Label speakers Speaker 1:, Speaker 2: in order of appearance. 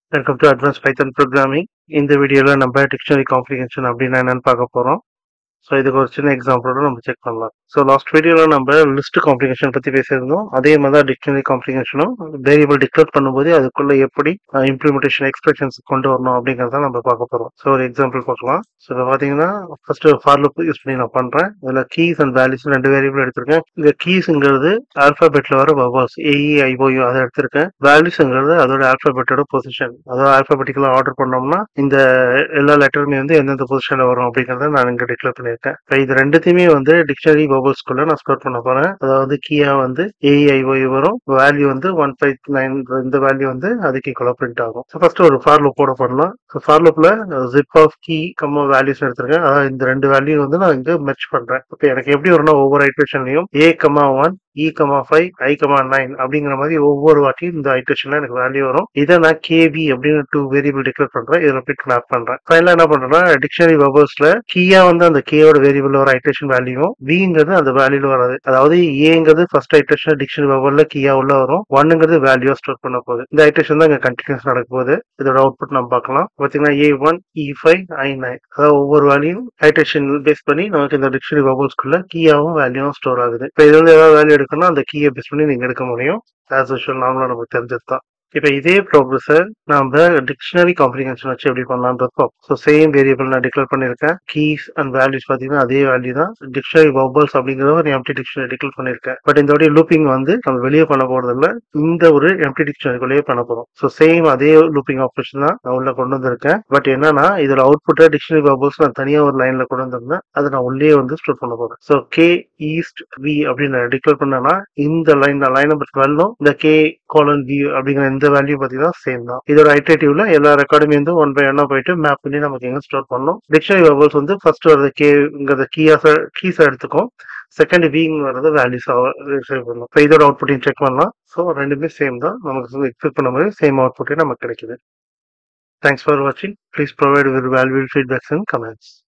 Speaker 1: welcome to advance Python programming இந்த வீடியோவில் நம்ம டிக்ஷனரி காம்ப்ளிகேஷன் அப்படின்னா என்னன்னு பார்க்க போகிறோம் ஸோ இதுக்கு ஒரு சின்ன எக்ஸாம்பிளோட நம்ம செக் பண்ணலாம் ஸோ லாஸ்ட் வீடியோவில் நம்ம லிஸ்ட் காம்ப்ளிகேஷன் பற்றி பேசியிருந்தோம் அதே மாதிரி தான் டிக்ஷனரி காம்ப்ளிகேஷனும் வேரியபிள் டிக்ளேர் பண்ணும்போது அதுக்குள்ள எப்படி இம்ப்ளிமெண்டேஷன் எக்ஸ்பிரஷன்ஸ் கொண்டு வரணும் அப்படிங்கிறத நம்ம பார்க்க போகிறோம் ஸோ ஒரு எக்ஸாம்பிள் பார்க்கலாம் ஸோ இப்போ பார்த்தீங்கன்னா ஃபர்ஸ்ட் ஃபார் லுக் யூஸ் பண்ணி நான் பண்ணுறேன் இதில் கீஸ் அண்ட் வேல்யூஸ் ரெண்டு வேரியபிள் எடுத்திருக்கேன் இந்த கீஸுங்கிறது ஆல்ஃபாபெட்டில் வர வவர்ஸ் ஏஇ ஐஓயு அதை எடுத்திருக்கேன் வேல்யூஸுங்கிறது அதோட ஆல்ஃபாபெட்டோட பொசிஷன் அதாவது ஆல்ஃபாபெட்டிக்கலாக ஆர்டர் பண்ணோம்னா இந்த எல்லா லெட்டருமே வந்து எந்தெந்த பொசிஷனில் வரும் அப்படிங்கிறத நான் இங்கே டிக்ளேர் பண்ணியிருக்கேன் இப்போ இது ரெண்டுத்தையுமே வந்து டிக்ஷனரி பபுள்ஸ்குள்ள நான் ஸ்டோர் பண்ண போறேன் அதாவது கீயா வந்து ஏஐஓஐ வரும் வேல்யூ வந்து ஒன் ஃபைவ் நைன் இந்த வேல்யூ வந்து அதுக்கு ஈக்குவலாக பிரிண்ட் ஆகும் ஸோ ஃபர்ஸ்ட் ஒரு ஃபார் லூப் போட பண்ணலாம் ஸோ ஃபார் லூப்ல zip of key comma values எடுத்திருக்கேன் அதாவது இந்த ரெண்டு வேல்யூ வந்து நான் இங்க மெர்ச் பண்றேன் இப்போ எனக்கு எப்படி வரும்னா ஒவ்வொரு ஐட்ரேஷன்லையும் A comma one E comma five I comma nine அப்படிங்கிற மாதிரி ஒவ்வொரு வாட்டியும் இந்த ஐட்ரேஷன்ல எனக்கு வேல்யூ வரும் இதை நான் கேபி அப்படின்னு டூ வேரியபிள் டிக்ளேர் பண்றேன் இதில் பிட் மேப் பண்றேன் ஃபைனலா என்ன பண்றேன்னா டிக்ஷனரி பபர்ஸ்ல கீயா வந்து அந்த கேயோட வேரியபிள் வர ஐட்ரேஷன் வேல்யூவும் விங்கிறது அந்த வேல்யூல வராது அதாவது ஏங்கிறது ஃபர்ஸ்ட் ஐட்ரேஷன் டிக்ஷனரி பபர்ல கீயா உள்ள வரும் ஒன்னுங்கிறது வேல்யூ ஸ்டோர் பண்ண போகுது இந்த ஐட்ரேஷன் தான் இங்க கண்டினியூஸ் நடக்க போகுது இதோட அவுட்புட் நம்ம பார்க்கலாம் பாத்தீங்கன்னா A one E five I nine அதாவது ஒவ்வொரு வேல்யூ ஐட்ரேஷன் பேஸ் பண்ணி நமக்கு இந்த டிக்ஷனரி பபுள்ஸ்குள்ள கீயாவும் வேல்யூவும் ஸ்டோர் ஆகுது இப்போ இது வந்து ஏதாவது வேல்யூ எடுக்கணும்னா அந்த கீயை பேஸ் பண்ணி நீங்க எடுக்க முடியும் ஆஸ் யூஷுவல் நார்மலா நமக்கு தெரிஞ்சது தான் இப்போ இதே ப்ராப்ளஸை நாம டிக்ஷனரி காம்ப்ளிகேஷன் வச்சு எப்படி பண்ணலான்றது பார்ப்போம் ஸோ சேம் வேரியபிள் நான் டிக்ளேர் பண்ணியிருக்கேன் கீஸ் அண்ட் வேல்யூஸ் பார்த்தீங்கன்னா அதே வேல்யூ தான் டிக்ஷனரி பபுள்ஸ் அப்படிங்கிற ஒரு எம்டி டிக்ஷனரி டிக்ளேர் பண்ணியிருக்கேன் பட் இந்த வாட்டி லூப்பிங் வந்து நம்ம வெளியே பண்ண போறது இல்ல இந்த ஒரு எம்டி டிக்ஷனரிக்குள்ளேயே பண்ண போறோம் ஸோ சேம் அதே லூப்பிங் ஆப்ரேஷன் தான் நான் உள்ள கொண்டு வந்திருக்கேன் பட் என்னன்னா இதோட அவுட்புட்டை டிக்ஷனரி பபுள்ஸ் நான் தனியா ஒரு லைன்ல கொண்டு வந்திருந்தேன் அதை நான் உள்ளே வந்து ஸ்டோர் பண்ண போறேன் ஸோ கே ஈஸ்ட் வி அப்படின்னு டிக்ளேர் பண்ணேன்னா இந்த லைன் லைன் நம்பர் டுவெல்லும் இந்த கே காலன் வி அப்படிங்கிற இந்த வேல்யூ பார்த்தீங்கன்னா சேம் தான் இதோட ஐட்ரேட்டிவ்ல எல்லா ரெக்கார்டுமே வந்து ஒன் பை ஒன்னா போயிட்டு மேப் பண்ணி நமக்கு எங்க ஸ்டோர் பண்ணணும் டிக்ஷனரி பபுள்ஸ் வந்து ஃபர்ஸ்ட் வரது கேங்கிறத கீயா கீஸை எடுத்துக்கும் செகண்ட் விங் வரது வேல்யூஸ் சேவ் பண்ணணும் ஸோ இதோட அவுட்புட்டையும் செக் பண்ணலாம் ஸோ ரெண்டுமே சேம் தான் நமக்கு எக்ஸ்பெக்ட் பண்ண மாதிரி சேம் அவுட்புட்டே நமக்கு கிடைக்குது தேங்க்ஸ் ஃபார் வாட்சிங் please provide with valuable feedbacks and comments